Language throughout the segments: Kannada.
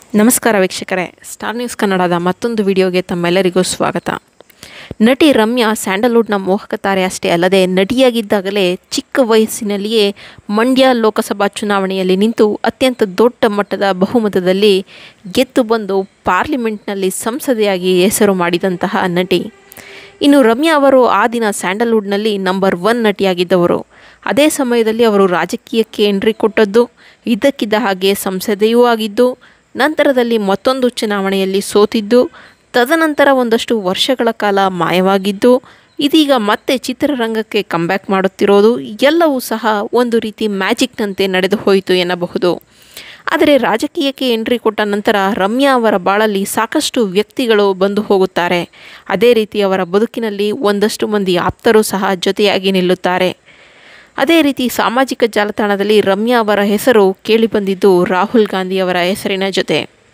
ನಮಸ್ಕಾರ ವೀಕ್ಷಕರೇ ಸ್ಟಾರ್ ನ್ಯೂಸ್ ಕನ್ನಡದ ಮತ್ತೊಂದು ವಿಡಿಯೋಗೆ ತಮ್ಮೆಲ್ಲರಿಗೂ ಸ್ವಾಗತ ನಟಿ ರಮ್ಯಾ ಸ್ಯಾಂಡಲ್ವುಡ್ನ ಮೋಹಕ ತಾರೆ ಅಷ್ಟೇ ಅಲ್ಲದೆ ನಟಿಯಾಗಿದ್ದಾಗಲೇ ಚಿಕ್ಕ ವಯಸ್ಸಿನಲ್ಲಿಯೇ ಮಂಡ್ಯ ಲೋಕಸಭಾ ಚುನಾವಣೆಯಲ್ಲಿ ನಿಂತು ಅತ್ಯಂತ ದೊಡ್ಡ ಮಟ್ಟದ ಬಹುಮತದಲ್ಲಿ ಗೆದ್ದು ಬಂದು ಪಾರ್ಲಿಮೆಂಟ್ನಲ್ಲಿ ಸಂಸದೆಯಾಗಿ ಹೆಸರು ಮಾಡಿದಂತಹ ನಟಿ ಇನ್ನು ರಮ್ಯಾ ಅವರು ಆ ದಿನ ಸ್ಯಾಂಡಲ್ವುಡ್ನಲ್ಲಿ ನಂಬರ್ ಒನ್ ನಟಿಯಾಗಿದ್ದವರು ಅದೇ ಸಮಯದಲ್ಲಿ ಅವರು ರಾಜಕೀಯಕ್ಕೆ ಎಂಟ್ರಿ ಕೊಟ್ಟದ್ದು ಇದ್ದಕ್ಕಿದ್ದ ಹಾಗೆ ಸಂಸದೆಯೂ ಆಗಿದ್ದು ನಂತರದಲ್ಲಿ ಮತ್ತೊಂದು ಚುನಾವಣೆಯಲ್ಲಿ ಸೋತಿದ್ದು ತದನಂತರ ಒಂದಷ್ಟು ವರ್ಷಗಳ ಕಾಲ ಮಾಯವಾಗಿದ್ದು ಇದೀಗ ಮತ್ತೆ ಚಿತ್ರರಂಗಕ್ಕೆ ಕಂಬ್ಯಾಕ್ ಮಾಡುತ್ತಿರೋದು ಎಲ್ಲವೂ ಸಹ ಒಂದು ರೀತಿ ಮ್ಯಾಜಿಕ್ನಂತೆ ನಡೆದು ಹೋಯಿತು ಎನ್ನಬಹುದು ಆದರೆ ರಾಜಕೀಯಕ್ಕೆ ಎಂಟ್ರಿ ಕೊಟ್ಟ ನಂತರ ರಮ್ಯಾ ಅವರ ಬಾಳಲ್ಲಿ ಸಾಕಷ್ಟು ವ್ಯಕ್ತಿಗಳು ಬಂದು ಹೋಗುತ್ತಾರೆ ಅದೇ ರೀತಿ ಅವರ ಬದುಕಿನಲ್ಲಿ ಒಂದಷ್ಟು ಮಂದಿ ಆಪ್ತರು ಸಹ ಜೊತೆಯಾಗಿ ನಿಲ್ಲುತ್ತಾರೆ ಅದೇ ರೀತಿ ಸಾಮಾಜಿಕ ಜಾಲತಾಣದಲ್ಲಿ ರಮ್ಯಾ ಅವರ ಹೆಸರು ಕೇಳಿಬಂದಿದ್ದು ರಾಹುಲ್ ಗಾಂಧಿ ಅವರ ಹೆಸರಿನ ಜೊತೆ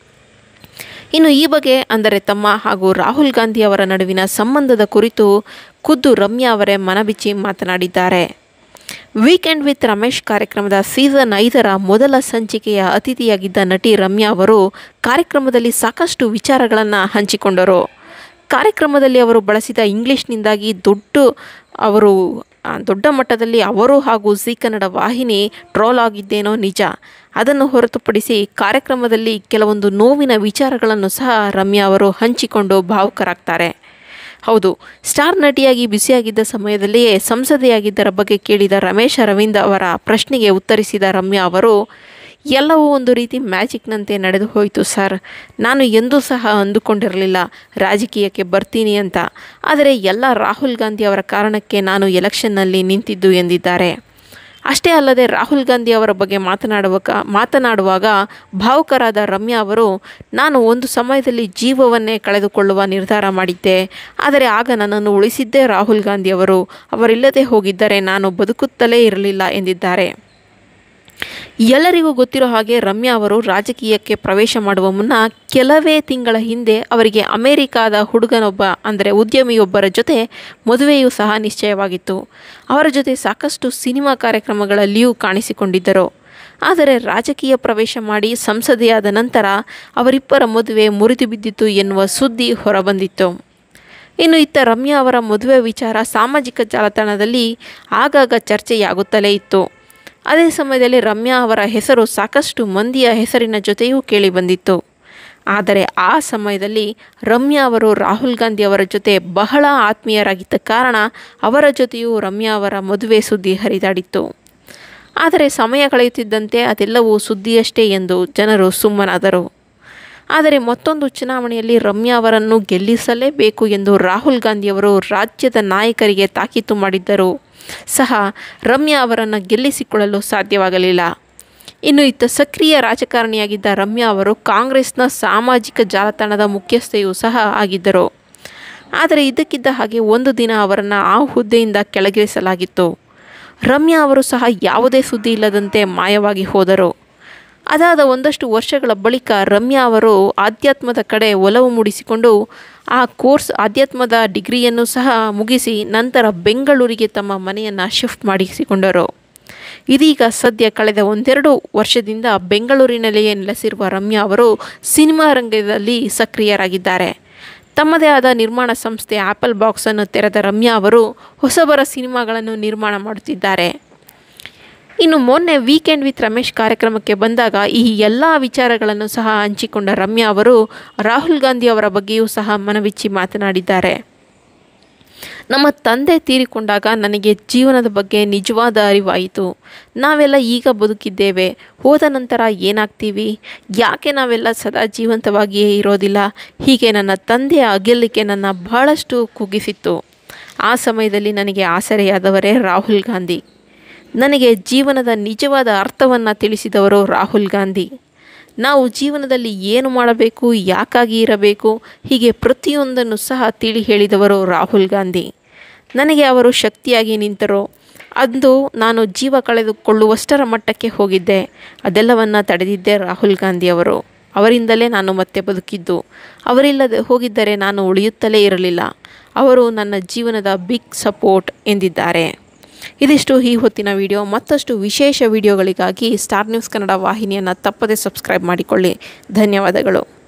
ಇನ್ನು ಈ ಬಗ್ಗೆ ಅಂದರೆ ತಮ್ಮ ಹಾಗೂ ರಾಹುಲ್ ಗಾಂಧಿ ಅವರ ನಡುವಿನ ಸಂಬಂಧದ ಕುರಿತು ಖುದ್ದು ರಮ್ಯಾ ಅವರೇ ಮನಬಿಚ್ಚಿ ಮಾತನಾಡಿದ್ದಾರೆ ವೀಕೆಂಡ್ ವಿತ್ ರಮೇಶ್ ಕಾರ್ಯಕ್ರಮದ ಸೀಸನ್ ಐದರ ಮೊದಲ ಸಂಚಿಕೆಯ ಅತಿಥಿಯಾಗಿದ್ದ ನಟಿ ರಮ್ಯಾ ಅವರು ಕಾರ್ಯಕ್ರಮದಲ್ಲಿ ಸಾಕಷ್ಟು ವಿಚಾರಗಳನ್ನು ಹಂಚಿಕೊಂಡರು ಕಾರ್ಯಕ್ರಮದಲ್ಲಿ ಅವರು ಬಳಸಿದ ಇಂಗ್ಲೀಷ್ನಿಂದಾಗಿ ದೊಡ್ಡ ಅವರು ಆ, ದೊಡ್ಡ ಮಟ್ಟದಲ್ಲಿ ಅವರು ಹಾಗೂ ಜಿ ಕನ್ನಡ ವಾಹಿನಿ ಟ್ರೋಲ್ ಆಗಿದ್ದೇನೋ ನಿಜ ಅದನ್ನು ಹೊರತುಪಡಿಸಿ ಕಾರ್ಯಕ್ರಮದಲ್ಲಿ ಕೆಲವೊಂದು ನೋವಿನ ವಿಚಾರಗಳನ್ನು ಸಹ ರಮ್ಯಾ ಅವರು ಹಂಚಿಕೊಂಡು ಭಾವುಕರಾಗ್ತಾರೆ ಹೌದು ಸ್ಟಾರ್ ನಟಿಯಾಗಿ ಬ್ಯುಸಿಯಾಗಿದ್ದ ಸಮಯದಲ್ಲಿಯೇ ಸಂಸದೆಯಾಗಿದ್ದರ ಬಗ್ಗೆ ಕೇಳಿದ ರಮೇಶ್ ಅರವಿಂದ್ ಅವರ ಪ್ರಶ್ನೆಗೆ ಉತ್ತರಿಸಿದ ರಮ್ಯಾ ಅವರು ಎಲ್ಲವೂ ಒಂದು ರೀತಿ ಮ್ಯಾಜಿಕ್ನಂತೆ ನಡೆದು ಹೋಯಿತು ಸರ್ ನಾನು ಎಂದೂ ಸಹ ಅಂದುಕೊಂಡಿರಲಿಲ್ಲ ರಾಜಕೀಯಕ್ಕೆ ಬರ್ತೀನಿ ಅಂತ ಆದರೆ ಎಲ್ಲ ರಾಹುಲ್ ಗಾಂಧಿ ಅವರ ಕಾರಣಕ್ಕೆ ನಾನು ಎಲೆಕ್ಷನ್ನಲ್ಲಿ ನಿಂತಿದ್ದು ಎಂದಿದ್ದಾರೆ ಅಷ್ಟೇ ಅಲ್ಲದೆ ರಾಹುಲ್ ಗಾಂಧಿ ಅವರ ಬಗ್ಗೆ ಮಾತನಾಡುವಾಗ ಮಾತನಾಡುವಾಗ ಭಾವುಕರಾದ ರಮ್ಯಾ ಅವರು ನಾನು ಒಂದು ಸಮಯದಲ್ಲಿ ಜೀವವನ್ನೇ ಕಳೆದುಕೊಳ್ಳುವ ನಿರ್ಧಾರ ಮಾಡಿದ್ದೆ ಆದರೆ ಆಗ ನನ್ನನ್ನು ಉಳಿಸಿದ್ದೇ ರಾಹುಲ್ ಗಾಂಧಿ ಅವರು ಅವರಿಲ್ಲದೆ ಹೋಗಿದ್ದರೆ ನಾನು ಬದುಕುತ್ತಲೇ ಇರಲಿಲ್ಲ ಎಂದಿದ್ದಾರೆ ಎಲ್ಲರಿಗೂ ಗೊತ್ತಿರೋ ಹಾಗೆ ರಮ್ಯಾ ಅವರು ರಾಜಕೀಯಕ್ಕೆ ಪ್ರವೇಶ ಮಾಡುವ ಮುನ್ನ ಕೆಲವೇ ತಿಂಗಳ ಹಿಂದೆ ಅವರಿಗೆ ಅಮೆರಿಕಾದ ಹುಡುಗನೊಬ್ಬ ಅಂದರೆ ಉದ್ಯಮಿಯೊಬ್ಬರ ಜೊತೆ ಮದುವೆಯೂ ಸಹ ನಿಶ್ಚಯವಾಗಿತ್ತು ಅವರ ಜೊತೆ ಸಾಕಷ್ಟು ಸಿನಿಮಾ ಕಾರ್ಯಕ್ರಮಗಳಲ್ಲಿಯೂ ಕಾಣಿಸಿಕೊಂಡಿದ್ದರು ಆದರೆ ರಾಜಕೀಯ ಪ್ರವೇಶ ಮಾಡಿ ಸಂಸದೆಯಾದ ನಂತರ ಅವರಿಬ್ಬರ ಮದುವೆ ಮುರಿದು ಬಿದ್ದಿತು ಎನ್ನುವ ಸುದ್ದಿ ಹೊರಬಂದಿತ್ತು ಇನ್ನು ಇತ್ತ ರಮ್ಯಾ ಅವರ ಮದುವೆ ವಿಚಾರ ಸಾಮಾಜಿಕ ಜಾಲತಾಣದಲ್ಲಿ ಆಗಾಗ ಚರ್ಚೆಯಾಗುತ್ತಲೇ ಇತ್ತು ಅದೇ ಸಮಯದಲ್ಲಿ ರಮ್ಯಾ ಅವರ ಹೆಸರು ಸಾಕಷ್ಟು ಮಂದಿಯ ಹೆಸರಿನ ಜೊತೆಯೂ ಕೇಳಿಬಂದಿತ್ತು ಆದರೆ ಆ ಸಮಯದಲ್ಲಿ ರಮ್ಯಾ ಅವರು ರಾಹುಲ್ ಗಾಂಧಿ ಅವರ ಜೊತೆ ಬಹಳ ಆತ್ಮೀಯರಾಗಿದ್ದ ಕಾರಣ ಅವರ ಜೊತೆಯೂ ರಮ್ಯಾ ಅವರ ಮದುವೆ ಸುದ್ದಿ ಹರಿದಾಡಿತ್ತು ಆದರೆ ಸಮಯ ಕಳೆಯುತ್ತಿದ್ದಂತೆ ಅದೆಲ್ಲವೂ ಸುದ್ದಿಯಷ್ಟೇ ಎಂದು ಜನರು ಸುಮ್ಮನಾದರು ಆದರೆ ಮತ್ತೊಂದು ಚುನಾವಣೆಯಲ್ಲಿ ರಮ್ಯಾ ಅವರನ್ನು ಗೆಲ್ಲಿಸಲೇಬೇಕು ಎಂದು ರಾಹುಲ್ ಗಾಂಧಿಯವರು ರಾಜ್ಯದ ನಾಯಕರಿಗೆ ತಾಕೀತು ಮಾಡಿದ್ದರು ಸಹ ರಮ್ಯಾ ಅವರನ್ನು ಗೆಲ್ಲಿಸಿಕೊಳ್ಳಲು ಸಾಧ್ಯವಾಗಲಿಲ್ಲ ಇನ್ನು ಇತ್ತ ಸಕ್ರಿಯ ರಾಜಕಾರಣಿಯಾಗಿದ್ದ ರಮ್ಯಾ ಅವರು ಕಾಂಗ್ರೆಸ್ನ ಸಾಮಾಜಿಕ ಜಾಲತಾಣದ ಮುಖ್ಯಸ್ಥೆಯೂ ಸಹ ಆಗಿದ್ದರು ಆದರೆ ಇದ್ದಕ್ಕಿದ್ದ ಹಾಗೆ ಒಂದು ದಿನ ಅವರನ್ನು ಆ ಹುದ್ದೆಯಿಂದ ಕೆಳಗಿಳಿಸಲಾಗಿತ್ತು ರಮ್ಯಾ ಅವರು ಸಹ ಯಾವುದೇ ಸುದ್ದಿ ಇಲ್ಲದಂತೆ ಮಾಯವಾಗಿ ಹೋದರು ಅದಾದ ಒಂದಷ್ಟು ವರ್ಷಗಳ ಬಳಿಕ ರಮ್ಯಾ ಅವರು ಆಧ್ಯಾತ್ಮದ ಕಡೆ ಒಲವು ಮೂಡಿಸಿಕೊಂಡು ಆ ಕೋರ್ಸ್ ಆಧ್ಯಾತ್ಮದ ಡಿಗ್ರಿಯನ್ನು ಸಹ ಮುಗಿಸಿ ನಂತರ ಬೆಂಗಳೂರಿಗೆ ತಮ್ಮ ಮನೆಯನ್ನು ಶಿಫ್ಟ್ ಮಾಡಿಸಿಕೊಂಡರು ಇದೀಗ ಸದ್ಯ ಕಳೆದ ಒಂದೆರಡು ವರ್ಷದಿಂದ ಬೆಂಗಳೂರಿನಲ್ಲಿಯೇ ನೆಲೆಸಿರುವ ರಮ್ಯಾ ಅವರು ಸಿನಿಮಾ ರಂಗದಲ್ಲಿ ಸಕ್ರಿಯರಾಗಿದ್ದಾರೆ ತಮ್ಮದೇ ಆದ ನಿರ್ಮಾಣ ಸಂಸ್ಥೆ ಆಪಲ್ ಬಾಕ್ಸನ್ನು ತೆರೆದ ರಮ್ಯಾ ಅವರು ಹೊಸಬರ ಸಿನಿಮಾಗಳನ್ನು ನಿರ್ಮಾಣ ಮಾಡುತ್ತಿದ್ದಾರೆ ಇನ್ನು ಮೊನ್ನೆ ವೀಕೆಂಡ್ ವಿತ್ ರಮೇಶ್ ಕಾರ್ಯಕ್ರಮಕ್ಕೆ ಬಂದಾಗ ಈ ಎಲ್ಲ ವಿಚಾರಗಳನ್ನು ಸಹ ಹಂಚಿಕೊಂಡ ರಮ್ಯಾ ಅವರು ರಾಹುಲ್ ಗಾಂಧಿ ಅವರ ಬಗ್ಗೆಯೂ ಸಹ ಮನವಿಚ್ಚಿ ಮಾತನಾಡಿದ್ದಾರೆ ನಮ್ಮ ತಂದೆ ತೀರಿಕೊಂಡಾಗ ನನಗೆ ಜೀವನದ ಬಗ್ಗೆ ನಿಜವಾದ ಅರಿವಾಯಿತು ನಾವೆಲ್ಲ ಈಗ ಬದುಕಿದ್ದೇವೆ ಹೋದ ನಂತರ ಏನಾಗ್ತೀವಿ ಯಾಕೆ ನಾವೆಲ್ಲ ಸದಾ ಜೀವಂತವಾಗಿಯೇ ಇರೋದಿಲ್ಲ ಹೀಗೆ ನನ್ನ ತಂದೆಯ ಅಗಲಿಕೆ ನನ್ನ ಬಹಳಷ್ಟು ಕುಗ್ಗಿಸಿತ್ತು ಆ ಸಮಯದಲ್ಲಿ ನನಗೆ ಆಸರೆಯಾದವರೇ ರಾಹುಲ್ ಗಾಂಧಿ ನನಗೆ ಜೀವನದ ನಿಜವಾದ ಅರ್ಥವನ್ನು ತಿಳಿಸಿದವರು ರಾಹುಲ್ ಗಾಂಧಿ ನಾವು ಜೀವನದಲ್ಲಿ ಏನು ಮಾಡಬೇಕು ಯಾಕಾಗಿ ಇರಬೇಕು ಹೀಗೆ ಪ್ರತಿಯೊಂದನ್ನು ಸಹ ತಿಳಿ ಹೇಳಿದವರು ರಾಹುಲ್ ಗಾಂಧಿ ನನಗೆ ಅವರು ಶಕ್ತಿಯಾಗಿ ನಿಂತರು ಅಂದು ನಾನು ಜೀವ ಕಳೆದುಕೊಳ್ಳುವಷ್ಟರ ಮಟ್ಟಕ್ಕೆ ಹೋಗಿದ್ದೆ ಅದೆಲ್ಲವನ್ನು ತಡೆದಿದ್ದೆ ರಾಹುಲ್ ಗಾಂಧಿ ಅವರು ಅವರಿಂದಲೇ ನಾನು ಮತ್ತೆ ಬದುಕಿದ್ದು ಅವರಿಲ್ಲದೆ ಹೋಗಿದ್ದರೆ ನಾನು ಉಳಿಯುತ್ತಲೇ ಇರಲಿಲ್ಲ ಅವರು ನನ್ನ ಜೀವನದ ಬಿಗ್ ಸಪೋರ್ಟ್ ಎಂದಿದ್ದಾರೆ ಇದಿಷ್ಟು ಈ ಹೊತ್ತಿನ ವಿಡಿಯೋ ಮತ್ತಷ್ಟು ವಿಶೇಷ ವಿಡಿಯೋಗಳಿಗಾಗಿ ಸ್ಟಾರ್ ನ್ಯೂಸ್ ಕನ್ನಡ ವಾಹಿನಿಯನ್ನು ತಪ್ಪದೇ ಸಬ್ಸ್ಕ್ರೈಬ್ ಮಾಡಿಕೊಳ್ಳಿ ಧನ್ಯವಾದಗಳು